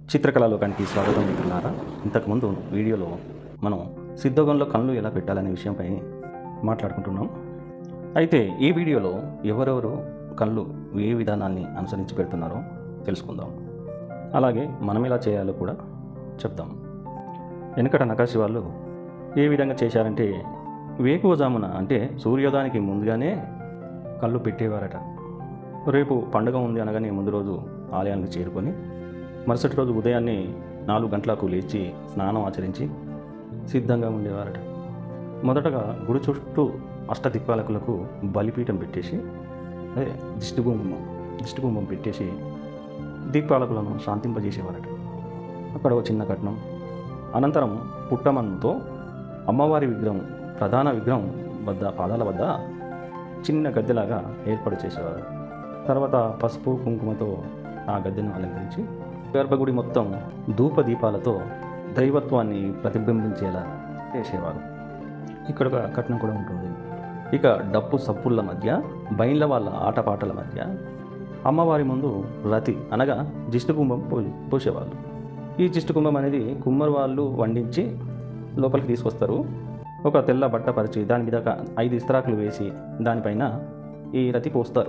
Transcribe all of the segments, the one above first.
చిత్రకళలోకానికి స్వాగతం మిత్రులారా ఇంతకుముందు వీడియోలో మనం సిద్ధోగంలో కళ్ళు ఎలా పెట్టాలనే విషయంపై మాట్లాడుకుంటున్నాం అయితే ఈ వీడియోలో ఎవరెవరు కళ్ళు ఏ విధానాన్ని అనుసరించి పెడుతున్నారో తెలుసుకుందాం అలాగే మనం ఎలా చేయాలో కూడా చెప్దాం వెనకట నకాశి వాళ్ళు ఏ విధంగా చేశారంటే వేకువజామున అంటే సూర్యోదయానికి ముందుగానే కళ్ళు పెట్టేవారట రేపు పండుగ ఉంది అనగానే ముందు రోజు ఆలయానికి చేరుకొని మరుసటి రోజు ఉదయాన్నే నాలుగు గంటలకు లేచి స్నానం ఆచరించి సిద్ధంగా ఉండేవారట మొదటగా గుడి చుట్టూ అష్టదిక్పాలకులకు బలిపీఠం పెట్టేసి అదే దిష్టిగుంబం దిష్టిగుంబం పెట్టేసి దిక్పాలకులను శాంతింపజేసేవారట అక్కడ ఒక చిన్న కట్నం అనంతరం పుట్టమన్నుతో అమ్మవారి విగ్రహం ప్రధాన విగ్రహం వద్ద పాదాల వద్ద చిన్న గద్దెలాగా ఏర్పాటు చేసేవారు తర్వాత పసుపు కుంకుమతో ఆ గద్దెను అలంకరించి గర్భగుడి మొత్తం ధూప దీపాలతో దైవత్వాన్ని ప్రతిబింబించేలా చేసేవారు ఇక్కడ ఒక కట్నం కూడా ఉంటుంది ఇక డప్పు సప్పుళ్ళ మధ్య బైన్ల వాళ్ళ ఆటపాటల మధ్య అమ్మవారి ముందు రతి అనగా జిష్టుకుంభం పో పోసేవాళ్ళు ఈ జిష్టుకుంభం అనేది కుమ్మరి వాళ్ళు వండించి లోపలికి తీసుకొస్తారు ఒక తెల్ల బట్ట పరిచి దాని మీద ఒక ఐదు ఇస్త్రాకులు వేసి దానిపైన ఈ రతి పోస్తారు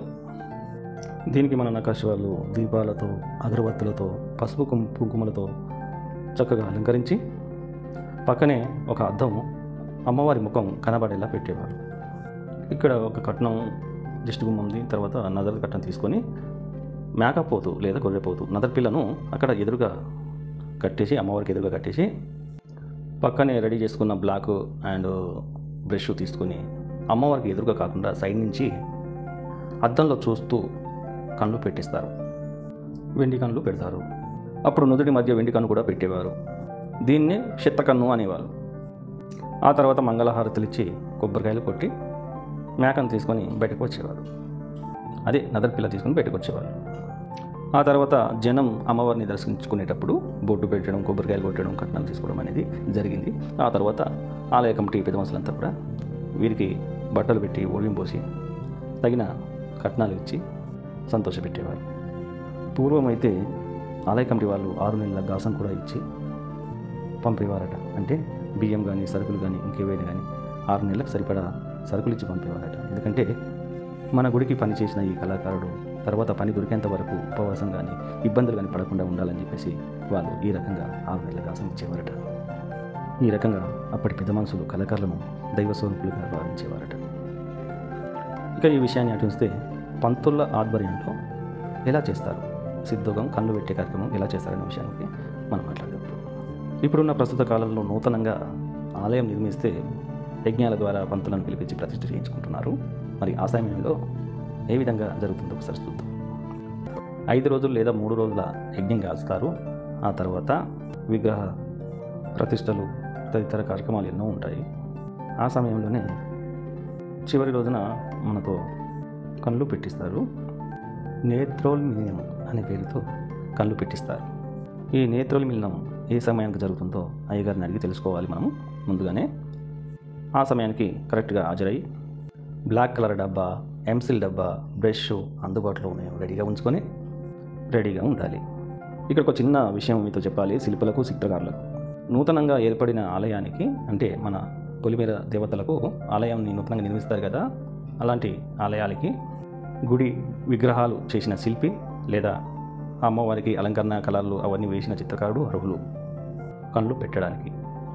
దీనికి మన నకాశి వాళ్ళు దీపాలతో అగరబత్తులతో పసుపు కుంకు- కుంకుమలతో చక్కగా అలంకరించి పక్కనే ఒక అద్దం అమ్మవారి ముఖం కనబడేలా పెట్టేవారు ఇక్కడ ఒక కట్నం దిష్టి గుమ్మంది తర్వాత నదర్ కట్నం తీసుకొని మేకపోతు లేదా గొర్రెపోతు నదర్ పిల్లను అక్కడ ఎదురుగా కట్టేసి అమ్మవారికి ఎదురుగా కట్టేసి పక్కనే రెడీ చేసుకున్న బ్లాక్ అండ్ బ్రష్ తీసుకొని అమ్మవారికి ఎదురుగా కాకుండా సైడ్ నుంచి అద్దంలో చూస్తూ కళ్ళు పెట్టిస్తారు వెండి కళ్ళు పెడతారు అప్పుడు నుదుటి మధ్య వెండి కన్ను కూడా పెట్టేవారు దీన్నే కన్ను అనేవారు ఆ తర్వాత మంగళహారతులు ఇచ్చి కొబ్బరికాయలు కొట్టి మేకను తీసుకొని బయటకు వచ్చేవారు అదే నదర్ పిల్ల తీసుకొని బయటకు వచ్చేవారు ఆ తర్వాత జనం అమ్మవారిని దర్శించుకునేటప్పుడు బొట్టు పెట్టడం కొబ్బరికాయలు కొట్టడం కట్నాలు తీసుకోవడం అనేది జరిగింది ఆ తర్వాత ఆలయ కమిటీ పెద్ద మనుషులంతా కూడా వీరికి బట్టలు పెట్టి ఓడియం పోసి తగిన కట్నాలు ఇచ్చి సంతోషపెట్టేవారు పూర్వం అయితే ఆలయ కమిటీ వాళ్ళు ఆరు నెలల గాసం కూడా ఇచ్చి పంపేవారట అంటే బియ్యం కానీ సరుకులు కానీ ఇంకేవైనా కానీ ఆరు నెలలకు సరిపడా సరుకులు ఇచ్చి పంపేవారట ఎందుకంటే మన గుడికి పని చేసిన ఈ కళాకారుడు తర్వాత పని దొరికేంత వరకు ఉపవాసం కానీ ఇబ్బందులు కానీ పడకుండా ఉండాలని చెప్పేసి వాళ్ళు ఈ రకంగా ఆరు నెలల గాసం ఇచ్చేవారట ఈ రకంగా అప్పటి పెద్ద మనుషులు కళాకారులను దైవ స్వరూపులుగా భావించేవారట ఇక ఈ విషయాన్ని అటుంచితే పంతుల ఆధ్వర్యంలో ఎలా చేస్తారు సిద్ధోగం కళ్ళు పెట్టే కార్యక్రమం ఎలా చేస్తారనే విషయానికి మనం మాట్లాడదాం ఇప్పుడున్న ప్రస్తుత కాలంలో నూతనంగా ఆలయం నిర్మిస్తే యజ్ఞాల ద్వారా పంతులను పిలిపించి ప్రతిష్ఠ చేయించుకుంటున్నారు మరి ఆ సమయంలో ఏ విధంగా జరుగుతుందో ఒకసారి చూద్దాం ఐదు రోజులు లేదా మూడు రోజుల యజ్ఞం కాల్స్తారు ఆ తర్వాత విగ్రహ ప్రతిష్టలు తదితర కార్యక్రమాలు ఎన్నో ఉంటాయి ఆ సమయంలోనే చివరి రోజున మనతో కళ్ళు పెట్టిస్తారు నేత్రోల్మిలినం అనే పేరుతో కళ్ళు పెట్టిస్తారు ఈ నేత్రోల్మిలినం ఏ సమయానికి జరుగుతుందో అయ్యగారిని అడిగి తెలుసుకోవాలి మనం ముందుగానే ఆ సమయానికి కరెక్ట్గా హాజరై బ్లాక్ కలర్ డబ్బా ఎంసిల్ డబ్బా బ్రష్ అందుబాటులో ఉన్నాయి రెడీగా ఉంచుకొని రెడీగా ఉండాలి ఇక్కడ ఒక చిన్న విషయం మీతో చెప్పాలి శిల్పులకు చిత్రకారులకు నూతనంగా ఏర్పడిన ఆలయానికి అంటే మన పొలిమేర దేవతలకు ఆలయాన్ని నూతనంగా నిర్మిస్తారు కదా అలాంటి ఆలయాలకి గుడి విగ్రహాలు చేసిన శిల్పి లేదా అమ్మవారికి అలంకరణ కళలు అవన్నీ వేసిన చిత్రకారుడు అర్హులు కళ్ళు పెట్టడానికి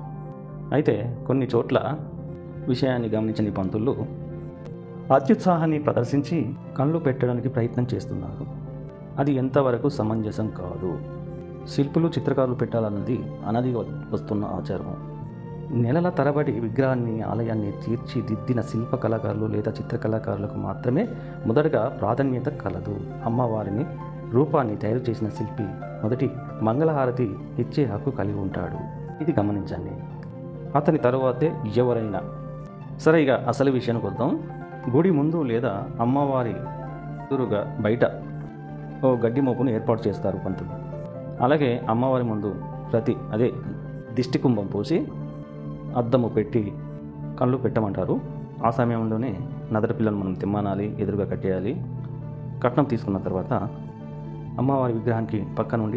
అయితే కొన్ని చోట్ల విషయాన్ని గమనించని పంతులు అత్యుత్సాహాన్ని ప్రదర్శించి కళ్ళు పెట్టడానికి ప్రయత్నం చేస్తున్నారు అది ఎంతవరకు సమంజసం కాదు శిల్పులు చిత్రకారులు పెట్టాలన్నది అనది వస్తున్న ఆచారం నెలల తరబడి విగ్రహాన్ని ఆలయాన్ని తీర్చిదిద్దిన శిల్ప కళాకారులు లేదా చిత్రకళాకారులకు మాత్రమే మొదటగా ప్రాధాన్యత కలదు అమ్మవారిని రూపాన్ని తయారు చేసిన శిల్పి మొదటి మంగళహారతి ఇచ్చే హక్కు కలిగి ఉంటాడు ఇది గమనించండి అతని తరువాతే ఎవరైనా సరే ఇక అసలు విషయానికి వద్దాం గుడి ముందు లేదా అమ్మవారి ఎదురుగా బయట ఓ గడ్డి మోపును ఏర్పాటు చేస్తారు పంతులు అలాగే అమ్మవారి ముందు ప్రతి అదే దిష్టి కుంభం పోసి అద్దము పెట్టి కళ్ళు పెట్టమంటారు ఆ సమయంలోనే నదర పిల్లను మనం తిమ్మనాలి ఎదురుగా కట్టేయాలి కట్నం తీసుకున్న తర్వాత అమ్మవారి విగ్రహానికి పక్క నుండి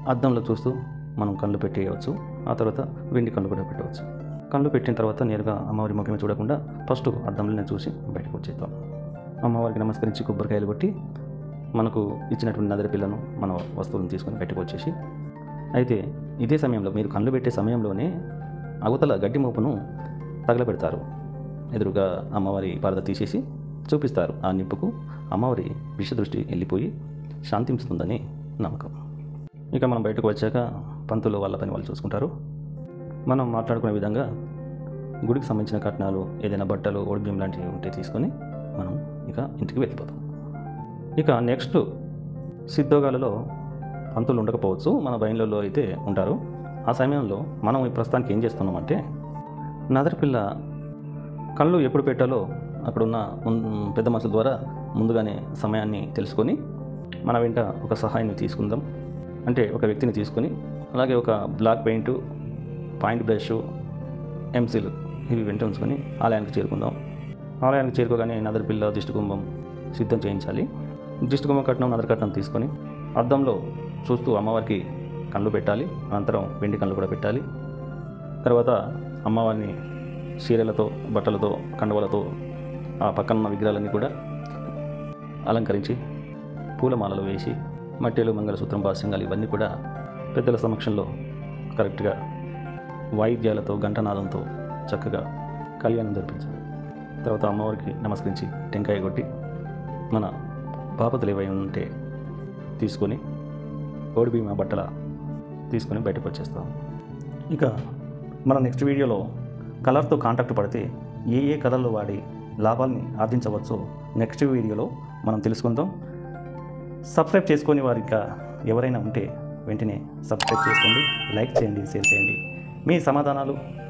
అద్దంలో చూస్తూ మనం కళ్ళు పెట్టేయవచ్చు ఆ తర్వాత వెండి కళ్ళు కూడా పెట్టవచ్చు కళ్ళు పెట్టిన తర్వాత నేరుగా అమ్మవారి ముఖమే చూడకుండా ఫస్ట్ అద్దంలోనే చూసి బయటకు వచ్చేద్దాం అమ్మవారికి నమస్కరించి కొబ్బరికాయలు కొట్టి మనకు ఇచ్చినటువంటి నదిరి పిల్లను మన వస్తువులను తీసుకొని బయటకు వచ్చేసి అయితే ఇదే సమయంలో మీరు కళ్ళు పెట్టే సమయంలోనే అవతల గడ్డి మోపును తగలబెడతారు ఎదురుగా అమ్మవారి పరద తీసేసి చూపిస్తారు ఆ నిప్పుకు అమ్మవారి విషదృష్టి వెళ్ళిపోయి శాంతించుతుందని నమ్మకం ఇక మనం బయటకు వచ్చాక పంతులు వాళ్ళ పని వాళ్ళు చూసుకుంటారు మనం మాట్లాడుకునే విధంగా గుడికి సంబంధించిన కట్నాలు ఏదైనా బట్టలు ఒడిబియ్యం లాంటివి ఉంటే తీసుకొని మనం ఇక ఇంటికి వెళ్ళిపోతాం ఇక నెక్స్ట్ సిద్ధోగాలలో పంతులు ఉండకపోవచ్చు మన బయలులో అయితే ఉంటారు ఆ సమయంలో మనం ఈ ప్రస్తుతానికి ఏం చేస్తున్నామంటే నదరపిల్ల కళ్ళు ఎప్పుడు పెట్టాలో అక్కడున్న మున్- పెద్ద మనుషుల ద్వారా ముందుగానే సమయాన్ని తెలుసుకొని మన వెంట ఒక సహాయాన్ని తీసుకుందాం అంటే ఒక వ్యక్తిని తీసుకొని అలాగే ఒక black paint point brush pencil ఇవి వెంట ఉంచుకొని ఆలయానికి చేరుకుందాం ఆలయానికి చేరుకోగానే నదరపిల్ల దిష్టికుంభం సిద్ధం చేయించాలి దిష్టికుంభం కట్నం నదర కట్నం తీసుకొని అద్దంలో చూస్తూ అమ్మవారికి కళ్ళు పెట్టాలి అనంతరం వెండి కళ్ళు కూడా పెట్టాలి తర్వాత అమ్మవారిని చీరలతో బట్టలతో కండవలతో ఆ పక్కన ఉన్న విగ్రహాలన్నీ కూడా అలంకరించి పూలమాలలు వేసి మట్టెలు మంగళసూత్రం భాష్యంగాలు ఇవన్నీ కూడా పెద్దల సమక్షంలో కరెక్ట్గా వాయిద్యాలతో ఘంటనాదంతో చక్కగా కళ్యాణం జరిపించాలి తర్వాత అమ్మవారికి నమస్కరించి టెంకాయ కొట్టి మన బాపతులు ఏవై ఉంటే తీసుకొని ఓడి బీమా బట్టల తీసుకొని బయటకు వచ్చేస్తాం ఇక మన నెక్స్ట్ వీడియోలో కలర్తో కాంటాక్ట్ పడితే ఏ ఏ కలర్లు వాడి లాభాల్ని ఆర్జించవచ్చో నెక్స్ట్ వీడియోలో మనం తెలుసుకుందాం సబ్స్క్రైబ్ చేసుకొని వారి ఇంకా ఎవరైనా ఉంటే వెంటనే సబ్స్క్రైబ్ చేసుకోండి లైక్ చేయండి షేర్ చేయండి మీ సమాధానాలు